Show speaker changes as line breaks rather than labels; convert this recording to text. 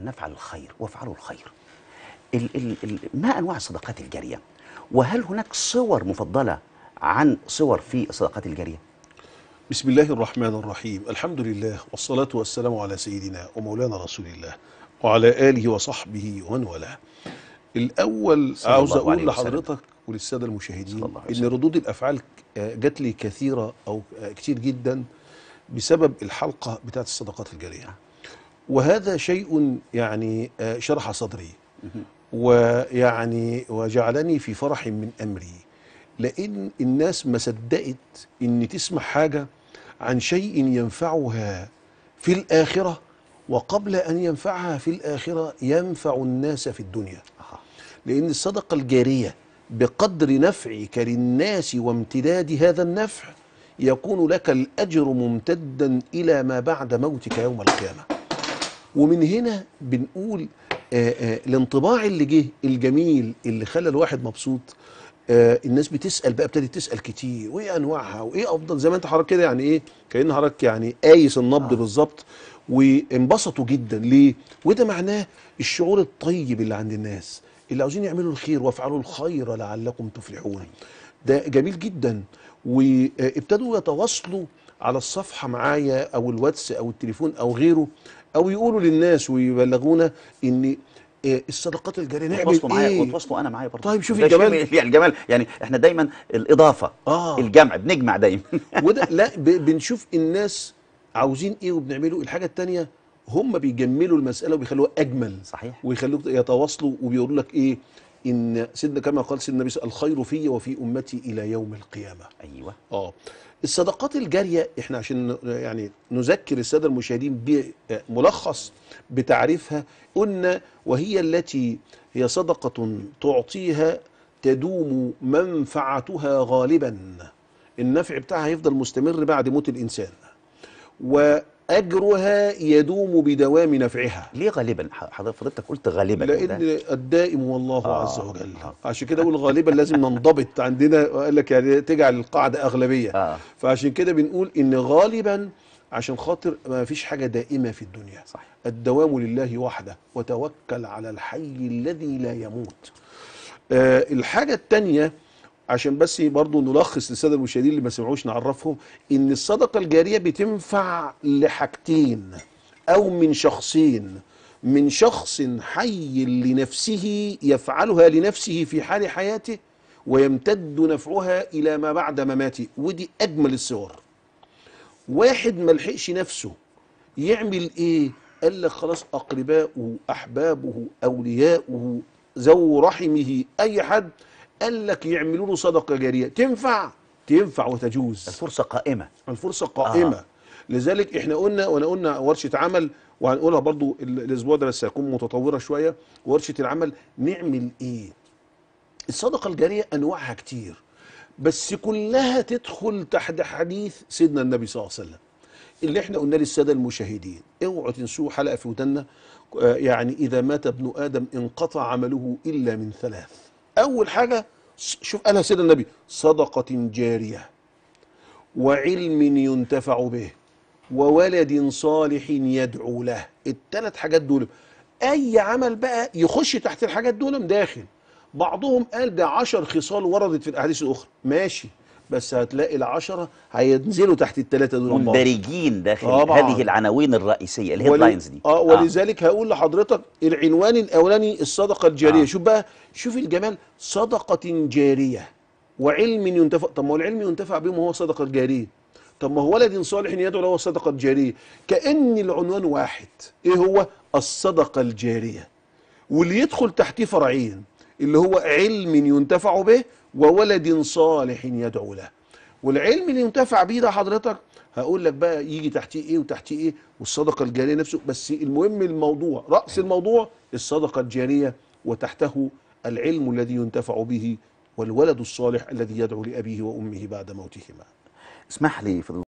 أن نفعل الخير وافعلوا الخير ال ال ال ما أنواع الصدقات الجارية وهل هناك صور مفضلة عن صور في الصدقات الجارية
بسم الله الرحمن الرحيم الحمد لله والصلاة والسلام على سيدنا ومولانا رسول الله وعلى آله وصحبه ومن والاه الأول
صلى
عاوز
الله
أقول
عليه وسلم.
لحضرتك وللسادة المشاهدين
صلى الله عليه
إن
وسلم.
ردود الأفعال آه، جات لي كثيرة أو آه، كتير جدا بسبب الحلقة بتاعت الصدقات الجارية وهذا شيء يعني آه، شرح صدري ويعني وجعلني في فرح من أمري لأن الناس ما صدقت إن تسمع حاجة عن شيء ينفعها في الآخرة وقبل أن ينفعها في الآخرة ينفع الناس في الدنيا
أها.
لأن الصدقة الجارية بقدر نفعك للناس وامتداد هذا النفع يكون لك الأجر ممتدا إلى ما بعد موتك يوم القيامة ومن هنا بنقول آه آه الانطباع اللي جه الجميل اللي خلى الواحد مبسوط آه الناس بتسال بقى ابتدت تسال كتير وايه انواعها وايه افضل زي ما انت حضرتك كده يعني ايه كان حضرتك يعني قايس النبض آه. بالظبط وانبسطوا جدا ليه وده معناه الشعور الطيب اللي عند الناس اللي عاوزين يعملوا الخير وافعلوا الخير لعلكم تفلحون ده جميل جدا وابتدوا يتواصلوا على الصفحه معايا او الواتس او التليفون او غيره او يقولوا للناس ويبلغونا ان آه، الصدقات الجاريه نعمل
وتواصلوا معايا
ايه
وتواصلوا أنا معايا برضه
طيب شوف
ده شيء
الجمال.
من- يعني الجمال يعني إحنا دايما الإضافة
آه.
الجمع بنجمع دايما
وده لا ب- بنشوف الناس عاوزين ايه وبنعمله الحاجه التانية هم بيجملوا المساله وبيخلوها اجمل
صحيح.
ويخلوك يتواصلوا وبيقولوا لك ايه ان سيدنا كما قال سيدنا النبي صلى الله عليه وسلم، الخير في وفي امتي الى يوم القيامه
أيوه
اه الصدقات الجاريه احنا عشان ن- يعني نذكر الساده المشاهدين بملخص بتعريفها قلنا وهي التي هي صدقه تعطيها تدوم منفعتها غالبا النفع بتاعها يفضل مستمر بعد موت الانسان واجرها يدوم بدوام نفعها
ليه غالبا حضرتك فضلتك قلت غالبا
لان
ده
الدائم هو الله
آه،
عز وجل
آه.
عشان كده اقول غالبا لازم ننضبط عندنا وقال لك يعني تجعل القاعده اغلبيه
آه.
فعشان كده بنقول ان غالبا عشان خاطر ما فيش حاجه دائمه في الدنيا
صحيح.
الدوام لله وحده وتوكل على الحي الذي لا يموت آه الحاجه الثانيه عشان بس برضو نلخص للساده المشاهدين اللي ما سمعوش نعرفهم ان الصدقه الجاريه بتنفع لحاجتين او من شخصين من شخص حي لنفسه يفعلها لنفسه في حال حياته ويمتد نفعها الى ما بعد مماته ودي اجمل الصور واحد ما لحقش نفسه يعمل ايه قال لك خلاص اقرباؤه احبابه اولياؤه ذو رحمه اي حد قال لك يعملوا له صدقه جاريه تنفع تنفع وتجوز
الفرصة قائمة
الفرصه قائمه
آه.
آه. لذلك احنا قلنا وانا قلنا ورشه عمل وهنقولها برضو ال- الاسبوع ده بس هتكون متطوره شويه ورشه العمل نعمل ايه الصدقه الجاريه انواعها كتير بس كلها تدخل تحت حديث سيدنا النبي صلى الله عليه وسلم اللي احنا قلنا للساده المشاهدين اوعوا تنسوا حلقه في ودنا آه، يعني اذا مات ابن ادم انقطع عمله الا من ثلاث اول حاجه س- شوف قالها سيدنا النبي صدقه جاريه وعلم ينتفع به وولد صالح يدعو له الثلاث حاجات دول اي عمل بقى يخش تحت الحاجات دول داخل بعضهم قال ده عشر خصال وردت في الاحاديث الاخرى ماشي بس هتلاقي العشرة هينزلوا تحت الثلاثة دول عن بعض.
مندرجين داخل
طبعاً.
هذه العناوين الرئيسية الهيد
ول-
لاينز دي
اه ولذلك هقول لحضرتك العنوان الاولاني الصدقه الجاريه
آه.
شوف بقى شوف الجمال صدقه جاريه وعلم ينتفع طب ما هو العلم ينتفع به ما هو الصدقه الجاريه طب ما هو ولد صالح يدعو له الصدقه الجاريه كان العنوان واحد ايه هو الصدقه الجاريه واللي يدخل تحتيه فرعين اللي هو علم ينتفع به وولد صالح يدعو له والعلم اللي ينتفع بيه ده حضرتك هقول لك بقى يجي تحتيه ايه وتحتيه ايه والصدقه الجاريه نفسه بس المهم الموضوع راس الموضوع الصدقه الجاريه وتحته العلم الذي ينتفع به والولد الصالح الذي يدعو لابيه وامه بعد موتهما
اسمح لي في